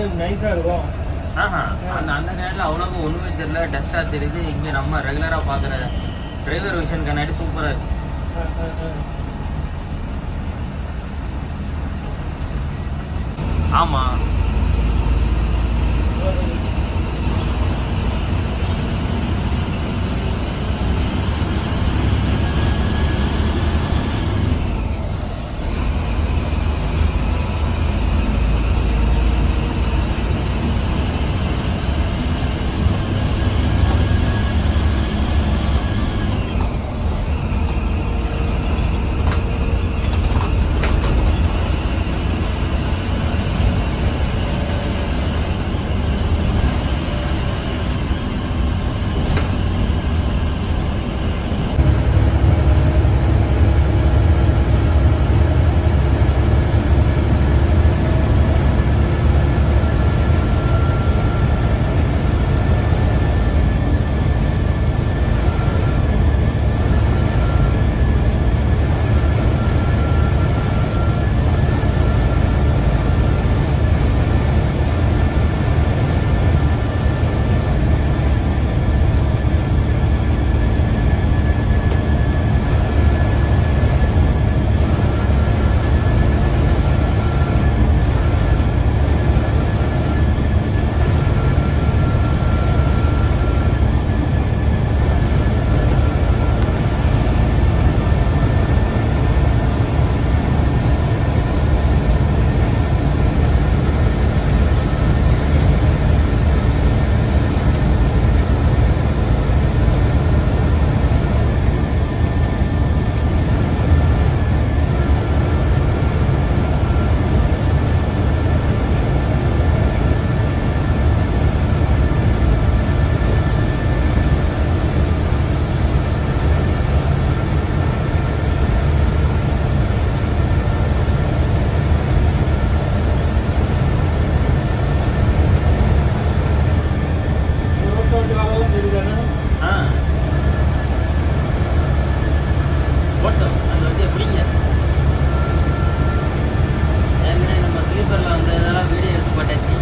வந்து நைஸா இருக்கும் ஆஹா அந்த அந்த கண்ணாடியில் அவ்வளோக்கு ஒன்றுமே தெரியல டஸ்ட்டாக தெரியுது இங்கே நம்ம ரெகுலராக பார்க்குற டிரைவர் விஷன் கண்ணாடி சூப்பராக இருக்கு ஆ, ஆ, ஆ. ஆமாம் இருபத்தெட்டு காலம் தெரியுதானே ஆ போட்டோம் அது வந்து எப்படிங்க ஏற்கனவே நம்ம ஸ்லீப்பரில் வந்து இதெல்லாம் வீடியோ எடுத்து போட்டாச்சு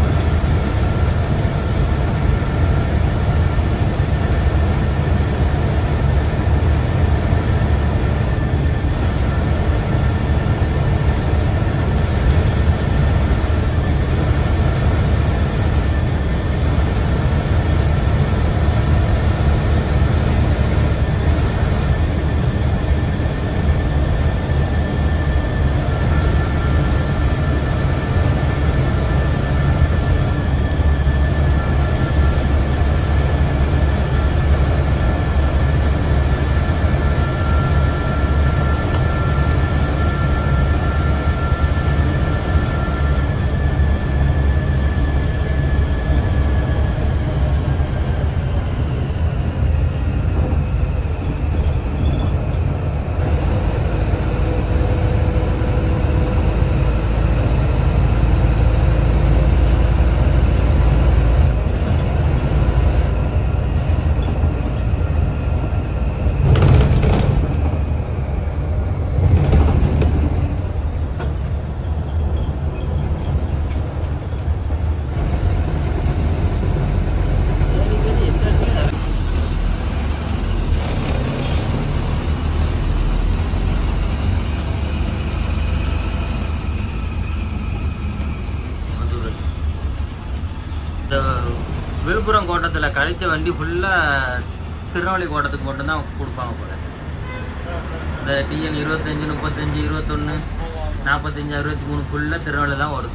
இந்த விழுப்புரம் கோட்டத்தில் கழிச்ச வண்டி ஃபுல்லாக திருநெல்வேலி கோட்டத்துக்கு மட்டும்தான் கொடுப்பாங்க போல இந்த டிஎன் இருபத்தஞ்சி முப்பத்தஞ்சு இருபத்தொன்று நாற்பத்தஞ்சு அறுபத்தி மூணு ஃபுல்லாக திருநெல்வேலி தான் வருது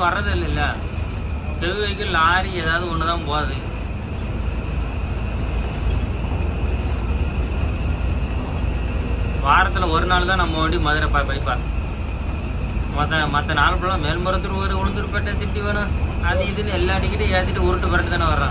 வர்றது இல்லைல்ல ஹெவி வெஹிக்கிள் லாரி ஏதாவது ஒன்று தான் போகுது வாரத்தில் ஒரு நாள் தான் நம்ம வண்டி மதுரை பை பைபாஸ் மற்ற மற்ற நாள் ஃபுல்லாக மேல்மரத்தூர் ஒரு உளுந்தூர்பேட்டை திட்டி வேணும் அது இதுன்னு எல்லா டிக்கெட்டும் ஏற்றிட்டு உருட்டு பரட்டு தானே வர்றான்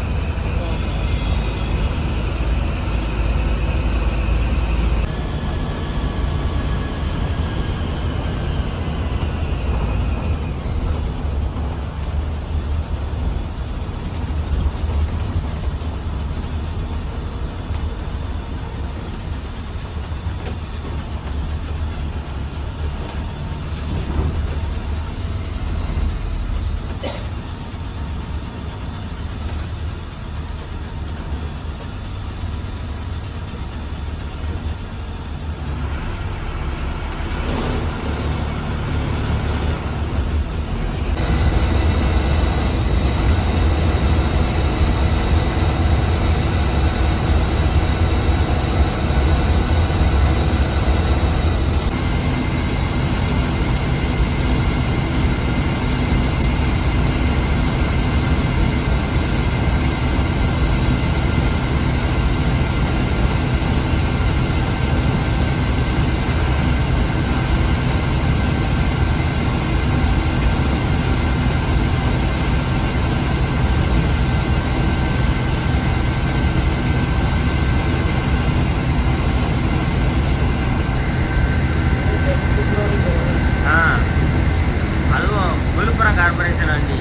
ஆ அதுவும் விழுப்புரம் கார்பரேஷன் வண்டி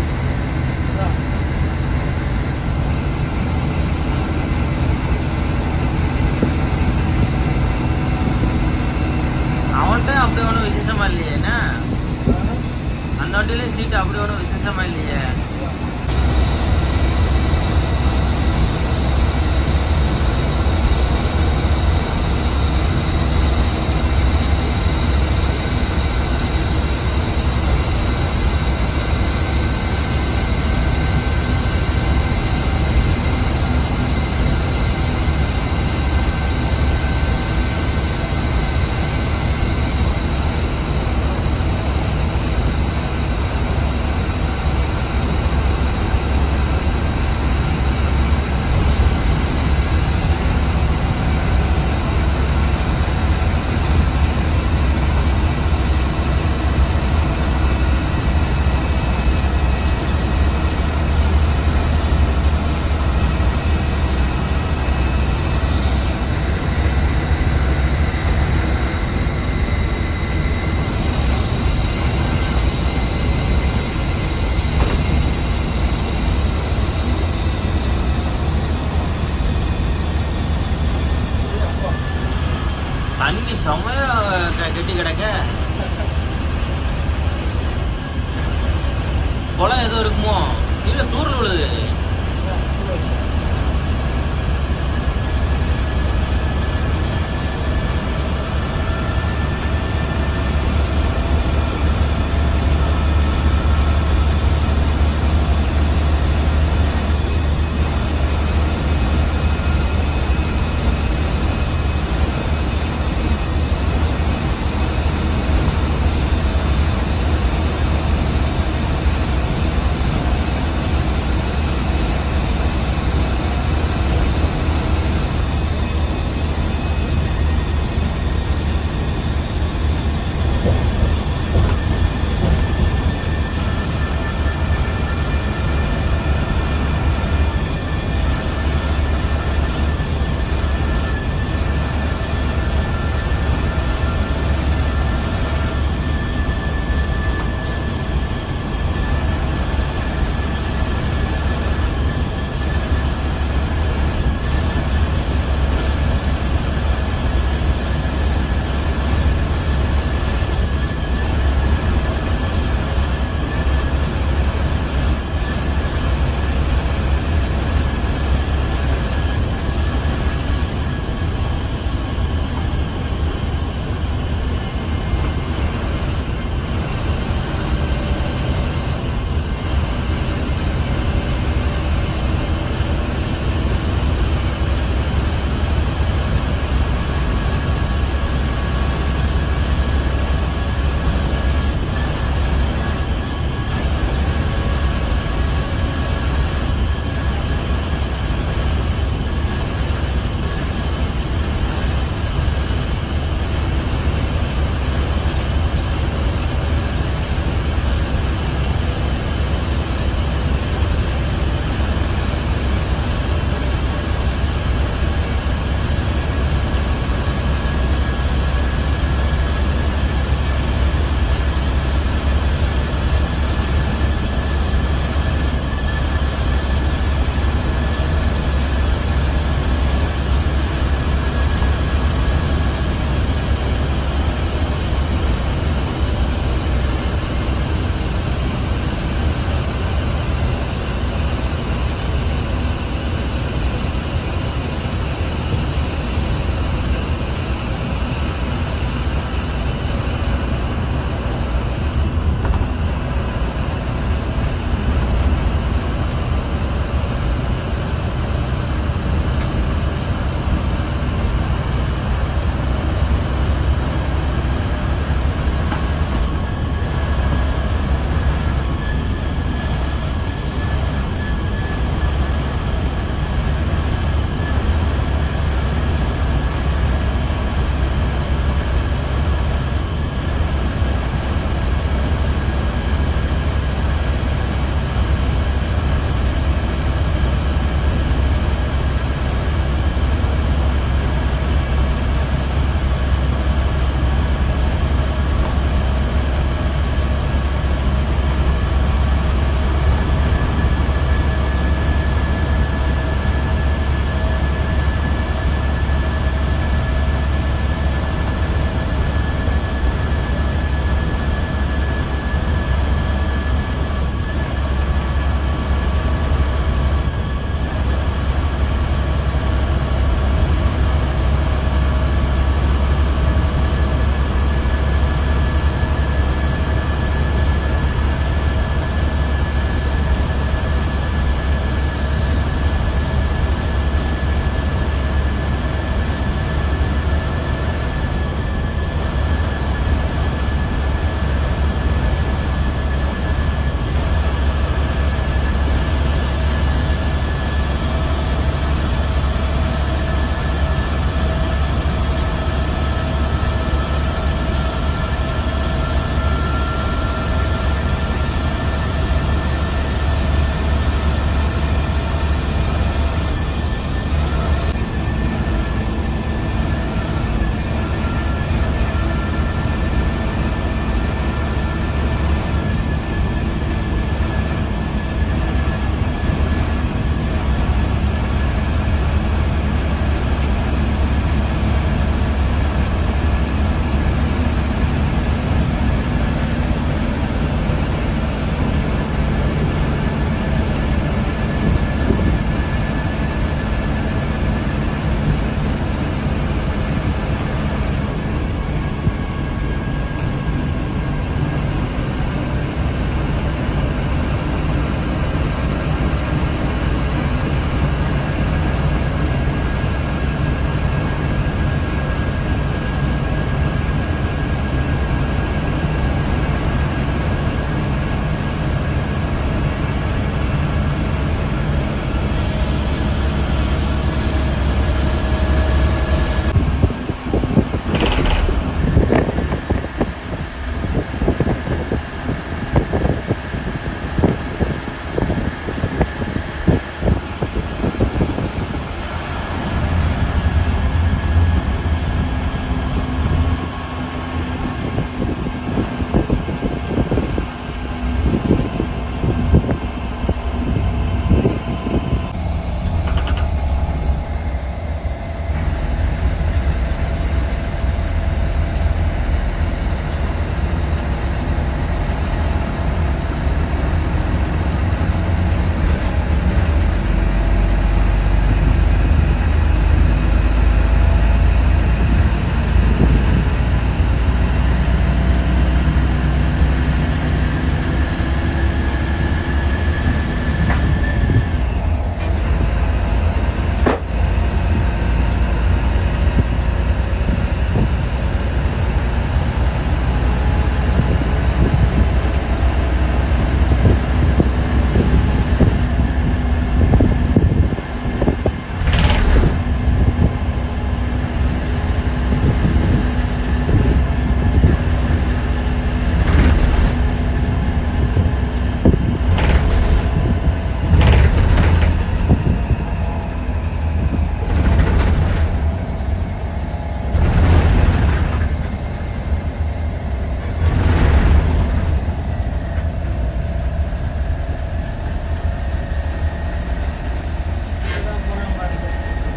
அவன்கிட்ட அப்படி ஒன்றும் விசேஷமா இல்லையே என்ன அந்த வண்டியிலே சீட்டு அப்படி ஒன்றும் விசேஷமா இல்லையே தண்ணி செமையா க- கெட்டி கிடக்க குளம் எதுவும் இருக்குமோ இல்ல தூர்ல விழுது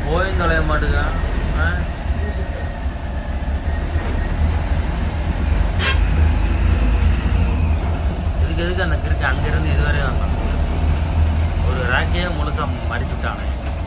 போய் தொலைய மாட்டுங்க ஆ? இதுக்கு எதுக்கு அந்த கிறுக்கு அங்கிருந்து இதுவரை வந்தான் ஒரு ரேக்கையே முழுசா மடிச்சு விட்டானே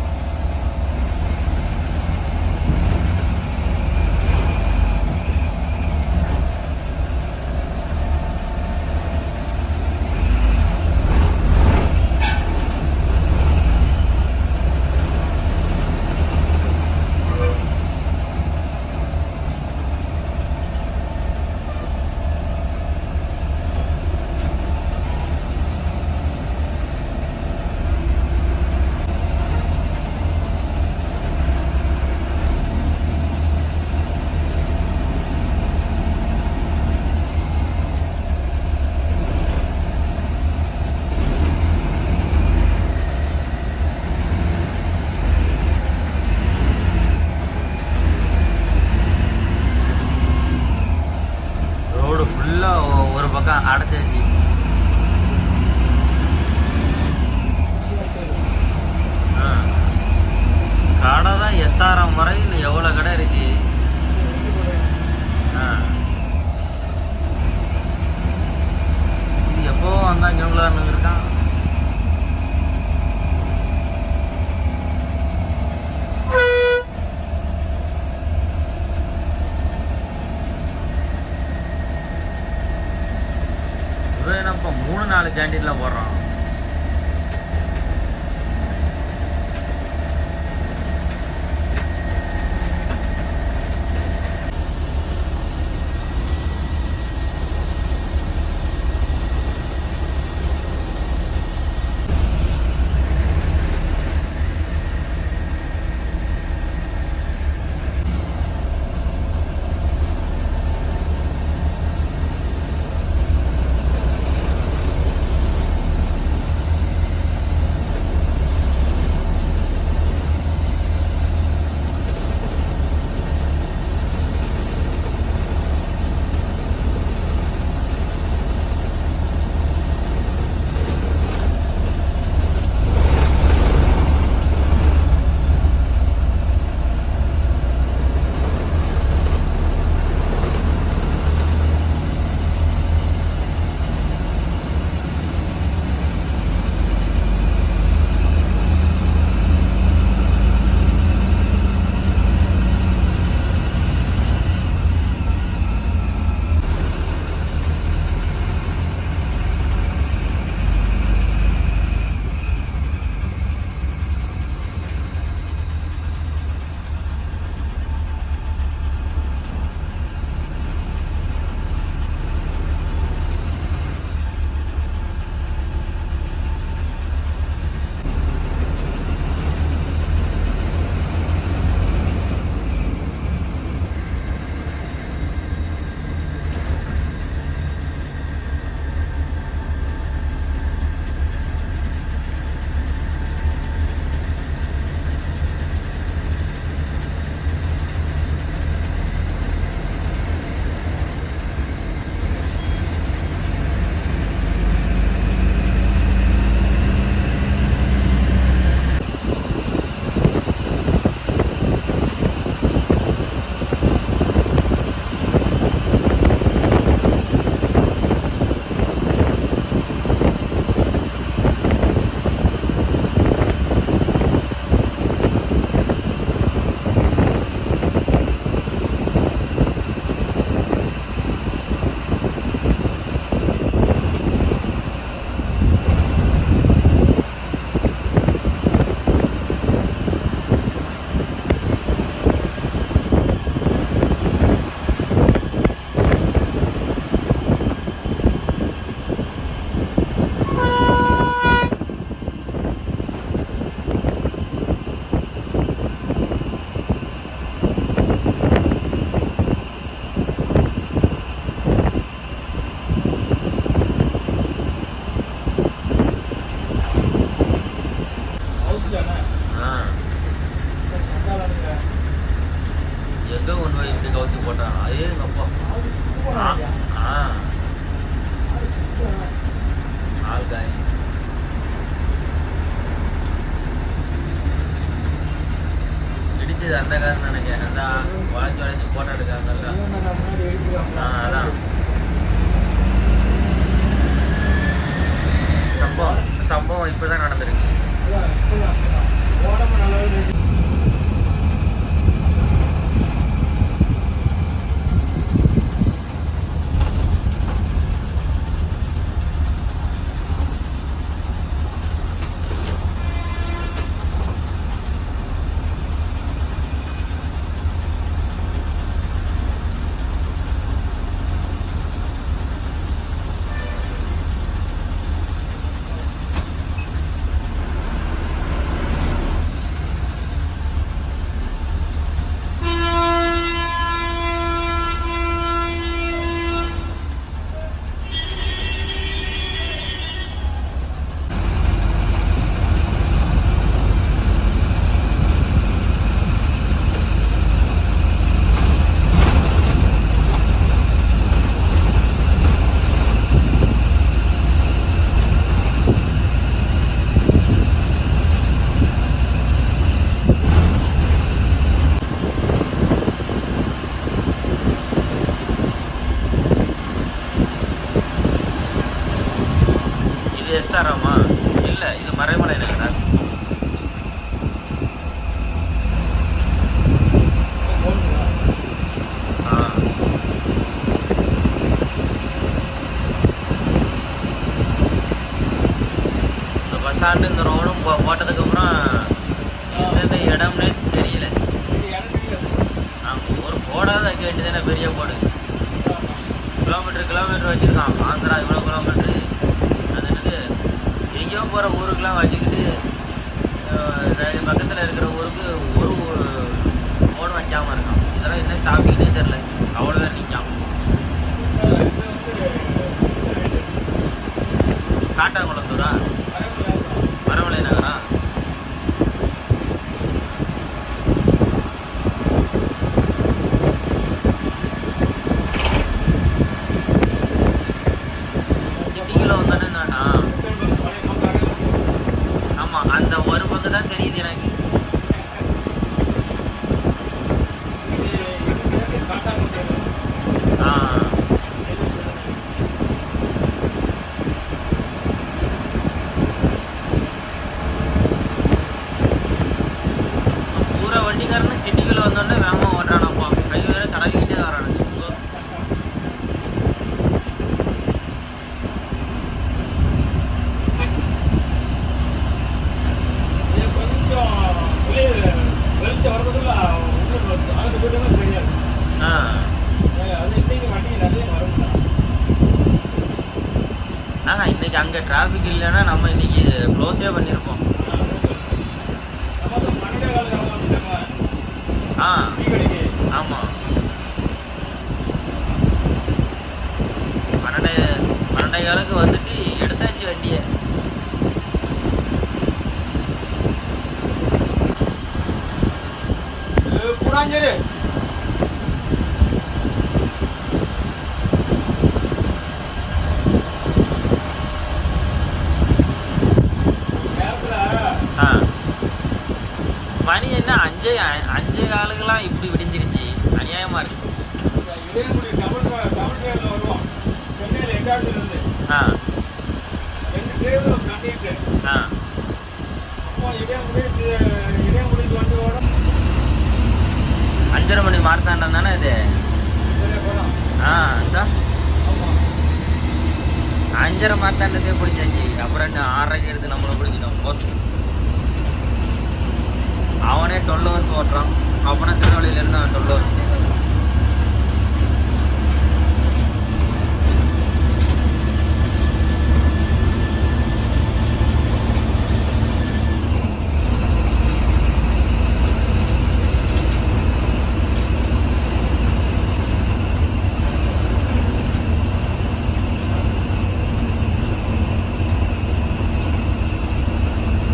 ரோடு ஃபுல்லா ஒரு பக்கம் அடைச்சாச்சு ஆ. கடை தான் எஸ்ஆர்எம் வரை இன்னும் எவ்வளோ கடை இருக்கு ஆ. இது எப்போ வந்தா இவங்களா இருக்கான் இவன் என்னப்பா மூணு நாலு கேண்டீன்ல போடுறான் இது அந்த காசு நினைக்கிறேன் அதான் வளைஞ்சு வளைஞ்சு போட்டோ எடுக்காங்கல்ல முன்னாடி ஆ, எடுக்கிறாங்க அதான் சம்பவம் சம்பவம் இப்பதான் நடந்திருக்கு அதான், இப்பதான், இப்பதான். உடம்பு நல்லாவே இருக்கு. இது எஸ்ஆர்எம்மா இல்ல இது மறைமலை நகரா போதுங்களா? ஆ இந்த பஸ் ஸ்டாண்டு இந்த ரோடும் போ போட்டதுக்கு அப்புறம் எந்தெந்த இடம்னே தெரியல இது எனக்கு தெரியாது. ஆமா, ஒரு போடாத வைக்க வேண்டியதானே பெரிய போடு ஆமா. கிலோமீட்டர் கிலோமீட்டர் வச்சிருக்கான் ஆந்திரா இவ்வளோ கிலோமீட்டர் அது என்னது எங்கேயோ போகிற ஊருக்குலாம் வச்சுக்கிட்டு பக்கத்தில் இருக்கிற ஊருக்கு ஒரு போர்டு வைக்காம இருக்கான் இதெல்லாம் என்ன ஸ்டாப்பிங்னே தெரில அவ்வளோ பேர் நிற்காம இது வந்து காட்டாங்குளத்தூரா பரவாயில்ல. மரமலை நகரா சிட்டிக்குள்ள வந்தானே நானா பழைய பங்காளி. ஆமா அந்த ஒரு பங்கு தான் தெரியுது எனக்கு இது இது ஸ்டேஷன் காட்டாங்குடி. ஆ பூரா வண்டிக்காரனு சிட்டிக்குள்ள வந்தோடனே வேகமா ஓட்டுறானப்பா கை வேற கடக்கிட்டே வரானுங்க இது கொஞ்சம் வெளியே வெளிச்சம் வர்றதுக்குள்ள உள்ள அங்கே போயிட்டு தெரியாது ஆ அது இன்னைக்கு வண்டி நிறைய வரும் ஆஹா இன்னைக்கு அங்க டிராஃபிக் இல்லைன்னா நம்ம இன்னைக்கு க்ளோஸே பண்ணியிருப்போம் நம்ம வந்து பன்னெண்டே காலம் வந்துட்டாங்க ஆ டீ கடைக்கு ஆமா பன்னெண்டே பன்னெண்டே காலுக்கு வந்துட்டு எடுத்தாச்சு வண்டியை கூடாஞ்சேரி நேரத்தில் ஆ மணி என்ன அஞ்சே அஞ்சே காலுக்கெல்லாம் இப்படி விடிஞ்சிருச்சு அநியாயமா இருக்கு இடையங்குடி தமிழ் தமிழ் ட்ரெயினில் வருவோம் சென்னையில் எங்காவது இருந்து ஆ ரெண்டு டிரைவர் ஒரு கண்டிட்டு ஆ அப்போ இடையங்குடி இடையங்குடிக்கு வந்து வரும் அஞ்சரை மணி மார்த்தாண்டம் தானே இது சரி போகலாம் ஆ இந்த ஆமாம் அஞ்சரை மார்த்தாண்டத்தையே பிடிச்சாச்சு அப்புறம் என்ன ஆறரைக்கு எடுத்து நம்மளை பிடிச்சிட்டோம் போஸ்ட் அவனே டுவெல் ஹவர்ஸ் ஓட்டுறான் அப்பனா திருநெல்வேலியிலேருந்து அவன் டுவெல் ஹவர்ஸ்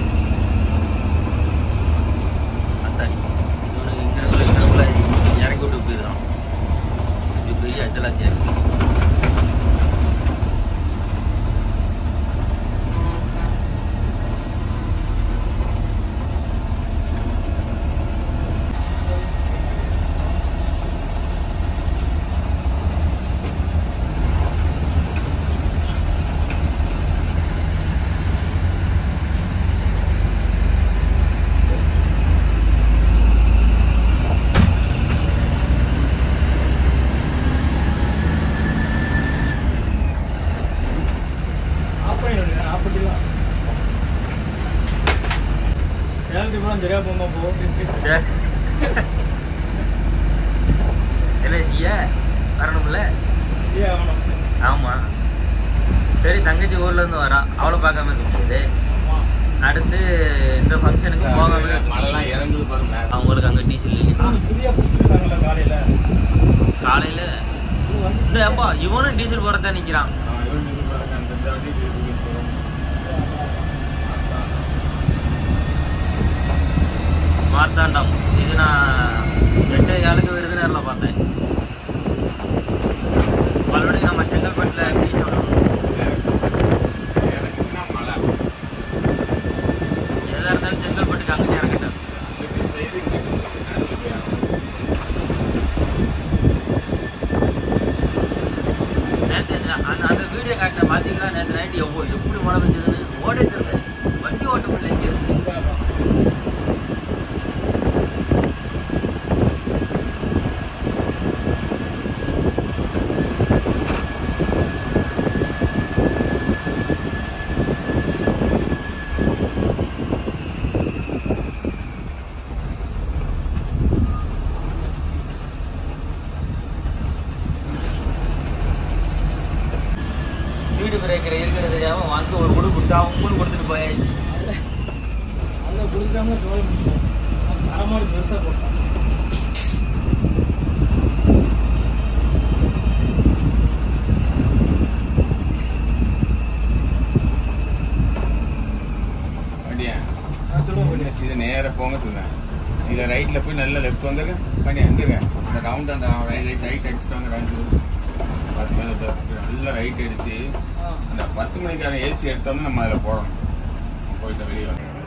அத்தாடி இவனுக்கு இங்கனக்குள்ள இங்கனக்குள்ள இறக்கி விட்டு தங்கச்சி ஊர்ல இருந்து வரா அவளை பார்க்காம இருக்க முடியாது அடுத்து இந்த ஃபங்க்ஷனுக்கு போகாம இருக்க- மழைலாம் இறங்குது பாருங்க அவங்களுக்கு அங்க டீசல் இல்லை அது புதிய கொடுத்துருக்காங்கல்ல காலையில காலையில இது வந்து இந்த அப்பா இவனும் டீசல் போறதா நிக்கிறான் இவன் இது பாருங்க அந்த இந்த வண்டி இது இது போறோம். மார்த்தாண்டம் இது நான் எட்டு காலுக்கு விருதுநகர்ல பார்த்தேன் மறுபடியும் நம்ம செங்கல்பட்டுல டீ சொல்லணும் இறங்குச்சுன்னா மழை எதா இருந்தாலும் செங்கல்பட்டுக்கு அங்கிட்டே இறங்கிட்டேன் இப்படி செய்து இங்க நடுவுல போய் நேற்று அந்த அந்த வீடியோ காட்டின பார்த்தீங்களா நேற்று நைட்டு எவ்வளோ எப்படி மழை பெஞ்சதுன்னு ஓடே தெரியல வண்டி ஓட்ட முடியல இங்கே இருந்து வீடு பிரேக்கர் இருக்கிறது தெரியாம வந்து ஒரு குடு கொடுத்தா உங்களுக்கு கொடுத்துட்டு போயாச்சு அதுல கொடுக்காம ஜோடி முடியும் தரமான பெருசா போட்டான் வண்டியா நான் சொல்லுவேன் வெளியே. இதை நேரா போங்க சொல்லுவேன் இதில் ரைட்டில் போய் நல்லா லெஃப்ட் வந்துருங்க பண்ணி வந்துருங்க இந்த ரவுண்ட் அந்த ரைட் ரைட் அடிச்சுட்டு வாங்க ரவுண்ட் பத்து மேலே நல்லா ரைட் அடிச்சு ஆ. அந்த பத்து மணிக்கான ஏசி எடுத்தோம்னா நம்ம அதில் போடணும் போயிட்டு வெளியே வரணும்